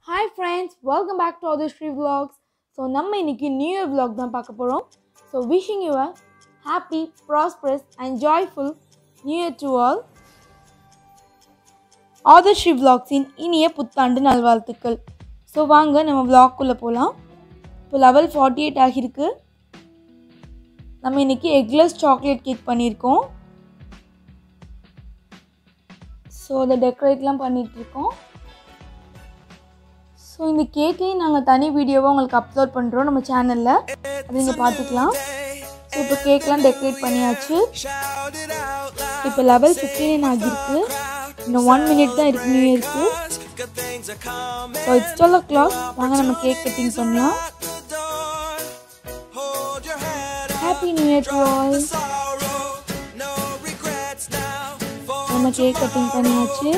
Hi friends welcome back to Adhar Sri vlogs so நம்ம இன்னைக்கு new year vlog தான் பார்க்க போகிறோம் so wishing you a happy prosperous and joyful new year to all Adhar Sri vlogsஇன் இனிய புத்தாண்டு நல்வாழ்த்துக்கள் ஸோ வாங்க நம்ம vlogக்குள்ளே போகலாம் இப்போ லெவல் ஃபார்ட்டி எயிட் ஆகியிருக்கு நம்ம இன்னைக்கு எக்லெஸ் சாக்லேட் கேக் பண்ணியிருக்கோம் ஸோ அதை டெக்கரேட்லாம் பண்ணிகிட்ருக்கோம் ஸோ இந்த கேக்கையும் நாங்கள் தனி வீடியோவாக உங்களுக்கு அப்லோட் பண்ணுறோம் நம்ம சேனலில் அதை நீங்கள் பார்த்துக்கலாம் ஸோ இப்போ கேக்லாம் டெக்கரேட் பண்ணியாச்சு இப்போ லெவல் ஃபிஃப்டீன் ஆகியிருக்கு இன்னும் ஒன் மினிட் தான் இருக்கு நியூ இயருக்கு so it's twelve o'clock வாங்க நம்ம கேக் கட்டிங் பண்ணலாம் happy new year to all நம்ம கேக் கட்டிங் பண்ணியாச்சு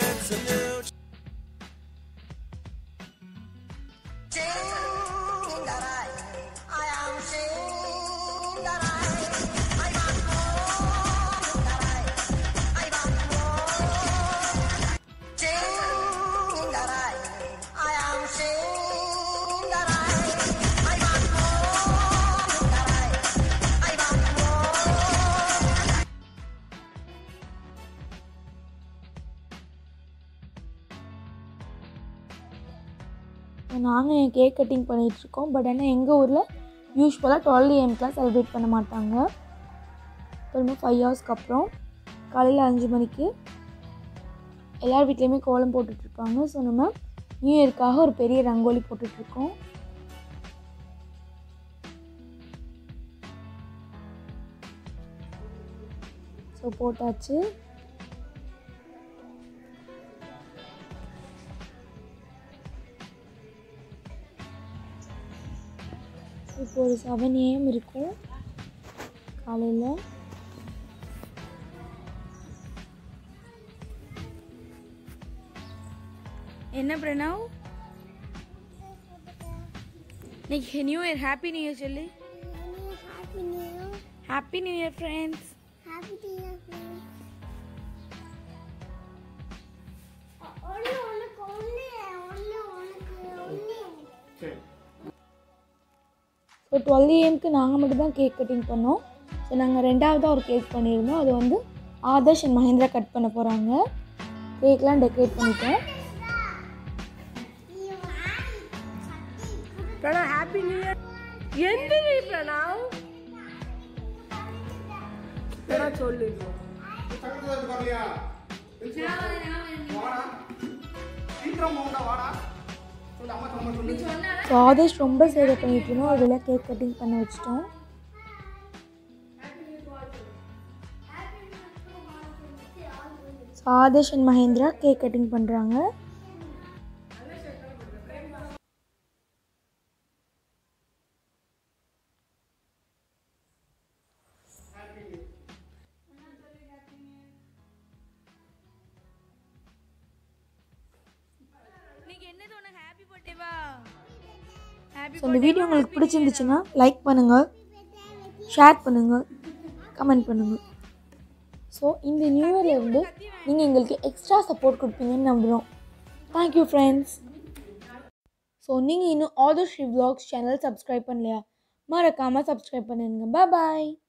நாங்கள் கேக் கட்டிங் பண்ணிகிட்ருக்கோம் பட் ஆனால் எங்கள் ஊரில் யூஸ்வலாக டுவெல் ஏஎம்க்கெலாம் செலிப்ரேட் பண்ண மாட்டாங்க திரும்ப ஃபைவ் ஹவர்ஸ்க்கு அப்புறம் காலையில் அஞ்சு மணிக்கு எல்லார் வீட்லேயுமே கோலம் போட்டுட்ருப்பாங்க ஸோ நம்ம நியூ இயர்க்காக ஒரு பெரிய ரங்கோலி போட்டுட்ருக்கோம் ஸோ போட்டாச்சு இப்போ ஒரு செவன் ஏஎம் இருக்கும் காலையில் என்ன பிரணவ் இன்னைக்கு new year happy new year சொல்லு Happy New Year. Happy new year friends Happy New Year, friends. ஒண்ணு உனக்கு ஒண்ணு ஒண்ணு உனக்கு ஒண்ணு ஸோ டுவெல் ஏஎம்க்கு நாங்கள் மட்டும் தான் கேக் கட்டிங் பண்ணோம் ஸோ நாங்கள் ரெண்டாவதாக ஒரு கேக் பண்ணியிருந்தோம் அது வந்து ஆதர்ஷ் அண்ட் மஹேந்திரா கட் பண்ண போகிறாங்க கேக்லாம் டெக்கரேட் பண்ணிட்டேன் பிரணவ் ஹாப்பி நியூ இயர் எந்த பிரணவ் பிரணவ் சொல்லு ஸோ ஆதர்ஷ் ரொம்ப சேவை பண்ணிட்டு இருந்தோம் அதில் கேக் கட்டிங் பண்ண வச்சிட்டோம் so Adarsh and Mahendra cake cutting பண்ணுறாங்க ஸோ இந்த வீடியோ உங்களுக்கு பிடிச்சிருந்துச்சுன்னா லைக் பண்ணுங்கள் ஷேர் பண்ணுங்கள் கமெண்ட் பண்ணுங்கள் ஸோ இந்த நியூ இயரில் வந்து நீங்கள் எங்களுக்கு எக்ஸ்ட்ரா சப்போர்ட் கொடுப்பீங்கன்னு நம்புகிறோம் தேங்க்யூ ஃப்ரெண்ட்ஸ் ஸோ நீங்கள் இன்னும் Adhar Sri vlogs channel subscribe பண்ணலையா மறக்காமல் சப்ஸ்கிரைப் பண்ணிடுங்க பாய்